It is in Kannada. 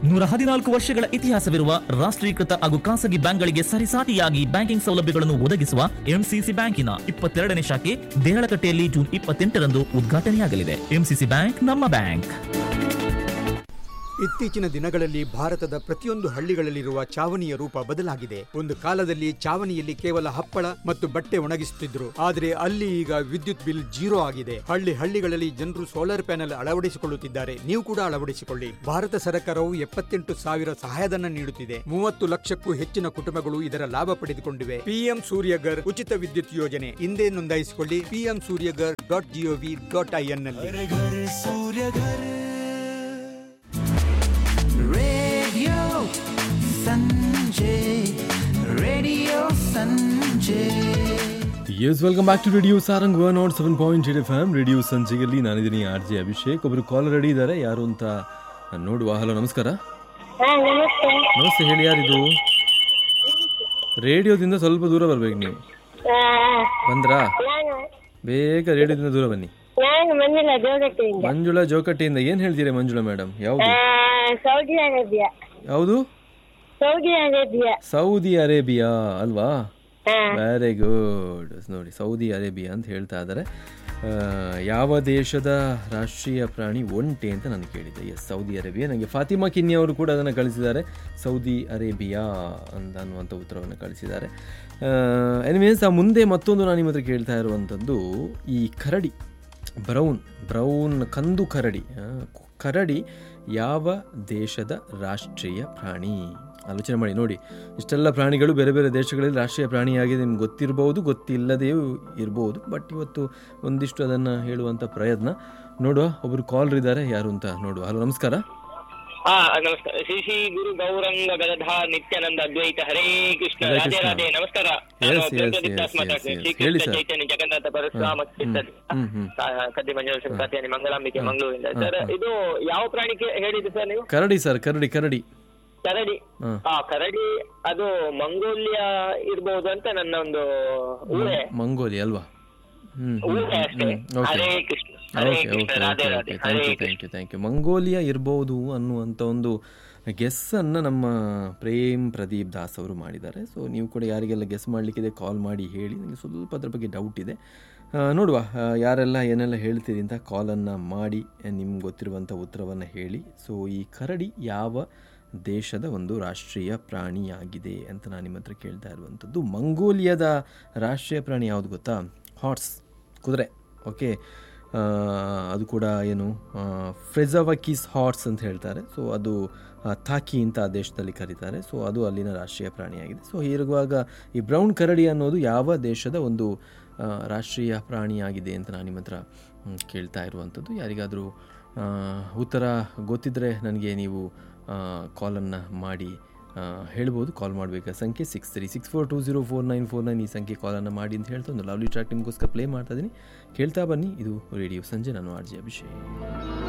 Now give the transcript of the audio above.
ನೂರ ಹದಿನಾಲ್ಕು ವರ್ಷಗಳ ಇತಿಹಾಸವಿರುವ ರಾಷ್ಟ್ರೀಕೃತ ಹಾಗೂ ಖಾಸಗಿ ಬ್ಯಾಂಕ್ಗಳಿಗೆ ಸರಿಸಾಟಿಯಾಗಿ ಬ್ಯಾಂಕಿಂಗ್ ಸೌಲಭ್ಯಗಳನ್ನು ಒದಗಿಸುವ ಎಂಸಿಸಿ ಬ್ಯಾಂಕಿನ ಇಪ್ಪತ್ತೆರಡನೇ ಶಾಖೆ ದೇಹಳಕಟ್ಟೆಯಲ್ಲಿ ಜೂನ್ ಇಪ್ಪತ್ತೆಂಟರಂದು ಉದ್ಘಾಟನೆಯಾಗಲಿದೆ ಎಂಸಿಸಿ ಬ್ಯಾಂಕ್ ನಮ್ಮ ಬ್ಯಾಂಕ್ ಇತ್ತೀಚಿನ ದಿನಗಳಲ್ಲಿ ಭಾರತದ ಪ್ರತಿಯೊಂದು ಹಳ್ಳಿಗಳಲ್ಲಿರುವ ಚಾವಣಿಯ ರೂಪ ಬದಲಾಗಿದೆ ಒಂದು ಕಾಲದಲ್ಲಿ ಚಾವಣಿಯಲ್ಲಿ ಕೇವಲ ಹಪ್ಪಳ ಮತ್ತು ಬಟ್ಟೆ ಒಣಗಿಸುತ್ತಿದ್ರು ಆದರೆ ಅಲ್ಲಿ ಈಗ ವಿದ್ಯುತ್ ಬಿಲ್ ಜೀರೋ ಆಗಿದೆ ಹಳ್ಳಿ ಹಳ್ಳಿಗಳಲ್ಲಿ ಜನರು ಸೋಲಾರ್ ಪ್ಯಾನೆಲ್ ಅಳವಡಿಸಿಕೊಳ್ಳುತ್ತಿದ್ದಾರೆ ನೀವು ಕೂಡ ಅಳವಡಿಸಿಕೊಳ್ಳಿ ಭಾರತ ಸರ್ಕಾರವು ಎಪ್ಪತ್ತೆಂಟು ಸಾವಿರ ಸಹಾಯಧನ ನೀಡುತ್ತಿದೆ ಮೂವತ್ತು ಲಕ್ಷಕ್ಕೂ ಹೆಚ್ಚಿನ ಕುಟುಂಬಗಳು ಇದರ ಲಾಭ ಪಡೆದುಕೊಂಡಿವೆ ಪಿಎಂ ಸೂರ್ಯಗರ್ ಉಚಿತ ವಿದ್ಯುತ್ ಯೋಜನೆ ಹಿಂದೆ ನೋಂದಾಯಿಸಿಕೊಳ್ಳಿ PM Suryaghar dot gov dot in ನಲ್ಲಿ Radio Sanjay, Radio Sanjay. Yes welcome back to radio Sarang one not seven point eight F M radio ಸಂಜೆಯಲ್ಲಿ ನಾನಿದ್ದೀನಿ ಆರ್ ಜೆ ಅಭಿಷೇಕ್ ಒಬ್ಬರು ಕಾಲ್ ರೆಡಿ ಇದ್ದಾರೆ ಯಾರು ಅಂತ ನೋಡುವ ಹಲೋ ನಮಸ್ಕಾರ ಹಾ ನಮಸ್ತೆ ನಮಸ್ತೆ ಹೇಳಿ ಯಾರಿದು ರೇಡಿಯೋದಿಂದ ಸ್ವಲ್ಪ ದೂರ ಬರ್ಬೇಕು ನೀವು ಆ, ಬಂದ್ರಾ ನಾನು ಬೇಗ ರೇಡಿಯೋದಿಂದ ದೂರ ಬನ್ನಿ ನಾನು ಮಂಜುಳಾ ಜೋಗಟ್ಟಿಯಿಂದ ಮಂಜುಳಾ ಜೋಕಟ್ಟಿಯಿಂದ ಏನು ಹೇಳ್ತೀರಿ ಮಂಜುಳಾ ಮೇಡಮ್ ಯಾವುದು ಆ, ಸೌದಿ ಅರೇಬಿಯಾ ಯಾವುದು ಸೌದಿ ಅರೇಬಿಯಾ ಸೌದಿ ಅರೇಬಿಯಾ ಅಲ್ವಾ ಹಾ ವೆರಿ ಗುಡ್ ನೋಡಿ ಸೌದಿ ಅರೇಬಿಯಾ ಅಂತ ಹೇಳ್ತಾ ಇದ್ದಾರೆ ಆ, ಯಾವ ದೇಶದ ರಾಷ್ಟ್ರೀಯ ಪ್ರಾಣಿ ಒಂಟೆ ಅಂತ ನಾನು ಕೇಳಿದ್ದೆ ಎಸ್ ಸೌದಿ ಅರೇಬಿಯಾ ನನಗೆ ಫಾತಿಮಾ ಕಿನ್ನಿ ಅವರು ಕೂಡ ಅದನ್ನು ಕಳಿಸಿದ್ದಾರೆ ಸೌದಿ ಅರೇಬಿಯಾ ಅಂತ ಅನ್ನುವಂಥ ಉತ್ತರವನ್ನು ಕಳಿಸಿದ್ದಾರೆ ಎನಿವೇಸ್ ಆ ಮುಂದೆ ಮತ್ತೊಂದು ನಾನು ನಿಮ್ಮ ಹತ್ರ ಕೇಳ್ತಾ ಇರುವಂಥದ್ದು ಈ ಕರಡಿ ಬ್ರೌನ್ ಬ್ರೌನ್ ಕಂದು ಕರಡಿ ಆ, ಕರಡಿ ಯಾವ ದೇಶದ ರಾಷ್ಟ್ರೀಯ ಪ್ರಾಣಿ ಆಲೋಚನೆ ಮಾಡಿ ನೋಡಿ ಇಷ್ಟೆಲ್ಲ ಪ್ರಾಣಿಗಳು ಬೇರೆ ಬೇರೆ ದೇಶಗಳಲ್ಲಿ ರಾಷ್ಟ್ರೀಯ ಪ್ರಾಣಿಯಾಗಿದೆ ನಿಮ್ಗೆ ಗೊತ್ತಿರಬಹುದು ಗೊತ್ತಿಲ್ಲದೆಯೂ ಇರ್ಬೋದು ಬಟ್ ಇವತ್ತು ಒಂದಿಷ್ಟು ಅದನ್ನು ಹೇಳುವಂಥ ಪ್ರಯತ್ನ ನೋಡುವ ಒಬ್ಬರು ಕಾಲರ್ ಇದ್ದಾರೆ ಯಾರು ಅಂತ ನೋಡುವ ಹಲೋ ನಮಸ್ಕಾರ ಹಾ ನಮಸ್ಕಾರ ಶ್ರೀ ಶ್ರೀ ಗುರು ಗೌರಂಗ ಗದಧ ನಿತ್ಯಾನಂದ ಅದ್ವೈತ ಹರೇ ಕೃಷ್ಣ ಹರೇ ರಾಧೆ ಕೃಷ್ಣ. ರಾಧೆ ನಮಸ್ಕಾರ ನಾನು Yes, yes, ಪ್ರಜ್ವಲಿತ್ yes, ದಾಸ್ ಮಾತಾಡ್ತೀನಿ yes, ಶ್ರೀ yes. ಹೇಳಿ ಕೃಷ್ಣ sir. ಚೈತನ್ಯ ಜಗನ್ನಾಥ ಪರಶುರಾಮ ಚಿತ್ತದ ಹ್ಮ್, ಹ್ಮ್. ಕದ್ದಿ ಮಂಜುಳ ಕಾತ್ಯಾನಿ ಮಂಗಳಾಂಬಿಕೆ ಮಂಗಳೂರಿಂದ ಹಾ, ಸರ್ ಹಾ. ಇದು ಯಾವ ಪ್ರಾಣಿಗೆ ಹೇಳಿದ್ದು ಸರ್ ನೀವು ಕರಡಿ ಸರ್ ಕರಡಿ ಕರಡಿ ಕರಡಿ ಹಾ. ಆ ಕರಡಿ ಅದು ಮಂಗೋಲಿಯಾ ಇರ್ಬೋದು ಅಂತ ನನ್ನ ಒಂದು ಊಹೆ ಮಂಗೋಲಿ ಅಲ್ವಾ ಹ್ಮ್ ಊಹೆ ಅಷ್ಟೇ Hare Krishna Hare okay Krishna okay Radhe okay Radhe okay Hare thank you Krishna thank you thank you Mongolia ಇರ್ಬೋದು ಅನ್ನುವಂಥ ಒಂದು ಗೆಸ್ಸನ್ನು ನಮ್ಮ ಪ್ರೇಮ್ ಪ್ರದೀಪ್ ದಾಸ್ ಅವರು ಮಾಡಿದ್ದಾರೆ ಸೊ ನೀವು ಕೂಡ ಯಾರಿಗೆಲ್ಲ ಗೆಸ್ ಮಾಡಲಿಕ್ಕಿದೆ ಕಾಲ್ ಮಾಡಿ ಹೇಳಿ ನನಗೆ ಸ್ವಲ್ಪ ಅದ್ರ ಬಗ್ಗೆ ಡೌಟ್ ಇದೆ ಆ, ನೋಡುವ ಆ, ಯಾರೆಲ್ಲ ಏನೆಲ್ಲ ಹೇಳ್ತೀರಿ ಅಂತ ಕಾಲನ್ನು ಮಾಡಿ ನಿಮ್ಗೆ ಗೊತ್ತಿರುವಂಥ ಉತ್ತರವನ್ನು ಹೇಳಿ ಸೊ ಈ ಕರಡಿ ಯಾವ ದೇಶದ ಒಂದು ರಾಷ್ಟ್ರೀಯ ಪ್ರಾಣಿಯಾಗಿದೆ ಅಂತ ನಾನು ನಿಮ್ಮ ಹತ್ರ ಕೇಳ್ತಾ ಇರುವಂಥದ್ದು ಮಂಗೋಲಿಯಾದ ರಾಷ್ಟ್ರೀಯ ಪ್ರಾಣಿ ಯಾವುದು ಗೊತ್ತಾ ಹಾರ್ಸ್ ಕುದುರೆ ಓಕೆ ಆ, ಅದು ಕೂಡ ಏನು ಫ್ರೆಜವಕೀಸ್ ಹಾರ್ಸ್ ಅಂತ ಹೇಳ್ತಾರೆ ಸೊ ಅದು ಆ, ಥಾಕಿ ಅಂತ ಆ ದೇಶದಲ್ಲಿ ಕರೀತಾರೆ ಸೊ ಅದು ಅಲ್ಲಿನ ರಾಷ್ಟ್ರೀಯ ಪ್ರಾಣಿಯಾಗಿದೆ ಸೊ ಹೀರುವಾಗ ಈ ಬ್ರೌನ್ ಕರಡಿ ಅನ್ನೋದು ಯಾವ ದೇಶದ ಒಂದು ಆ, ರಾಷ್ಟ್ರೀಯ ಪ್ರಾಣಿಯಾಗಿದೆ ಅಂತ ನಾನು ನಿಮ್ಮ ಹತ್ರ ಮ್, ಕೇಳ್ತಾ ಇರುವಂಥದ್ದು ಯಾರಿಗಾದರೂ ಆ, ಉತ್ತರ ಗೊತ್ತಿದ್ದರೆ ನನಗೆ ನೀವು ಕಾಲನ್ನು ಮಾಡಿ ಆ, ಹೇಳ್ಬೋದು ಕಾಲ್ ಮಾಡಬೇಕಾದ ಸಂಖ್ಯೆ six three six four two zero four nine four nine ಈ ಸಂಖ್ಯೆ ಕಾಲನ್ನು ಮಾಡಿ ಅಂತ ಹೇಳ್ತಾ ಒಂದು ಲವ್ಲಿ ಟ್ರ್ಯಾಕ್ ನಿಮಗೋಸ್ಕರ ಪ್ಲೇ ಮಾಡ್ತಾ ಇದ್ದೀನಿ ಕೇಳ್ತಾ ಬನ್ನಿ ಇದು ರೇಡಿಯೋ ಸಂಜೆ ನಾನು ಆರ್ ಜೆ ಅಭಿಷೇಕ್